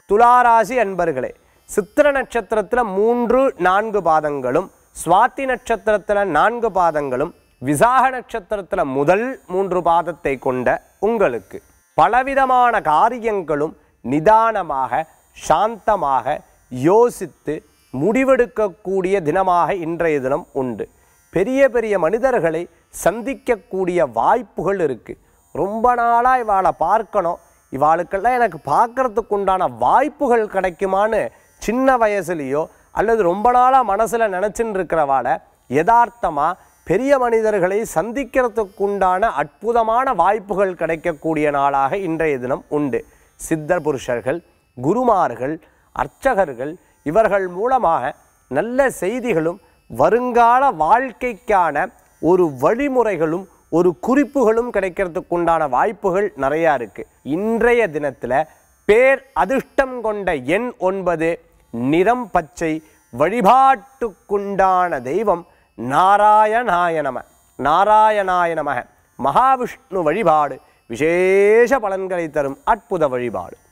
துளாராசி அன்பர்களே சித்திர நட்சத்திரத்தில் மூன்று நான்கு பாதங்களும் சுவாதி நட்சத்திரத்தில் நான்கு பாதங்களும் விசாக நட்சத்திரத்தில் முதல் மூன்று பாதத்தை கொண்ட உங்களுக்கு பலவிதமான காரியங்களும் நிதானமாக சாந்தமாக யோசித்து முடிவெடுக்கக்கூடிய தினமாக இன்றைய தினம் உண்டு பெரிய பெரிய மனிதர்களை சந்திக்கக்கூடிய வாய்ப்புகள் இருக்குது ரொம்ப நாளாக இவாளை பார்க்கணும் இவாளுக்கெல்லாம் எனக்கு பார்க்கறதுக்கு உண்டான வாய்ப்புகள் கிடைக்குமான்னு சின்ன வயசுலேயோ அல்லது ரொம்ப நாளாக மனசில் நினச்சின்னு இருக்கிறவாளை யதார்த்தமாக பெரிய மனிதர்களை சந்திக்கிறதுக்கு உண்டான அற்புதமான வாய்ப்புகள் கிடைக்கக்கூடிய நாளாக இன்றைய தினம் உண்டு சித்தர் புருஷர்கள் குருமார்கள் அர்ச்சகர்கள் இவர்கள் மூலமாக நல்ல செய்திகளும் வருங்கால வாழ்க்கைக்கான ஒரு வழிமுறைகளும் ஒரு குறிப்புகளும் கிடைக்கிறதுக்கு உண்டான வாய்ப்புகள் நிறையா இருக்கு இன்றைய தினத்தில் பேர் அதிர்ஷ்டம் கொண்ட எண் ஒன்பது நிறம் பச்சை வழிபாட்டுக்குண்டான தெய்வம் நாராயணாய நம நாராயணாய நமக மகாவிஷ்ணு வழிபாடு விசேஷ பலன்களை தரும் அற்புத வழிபாடு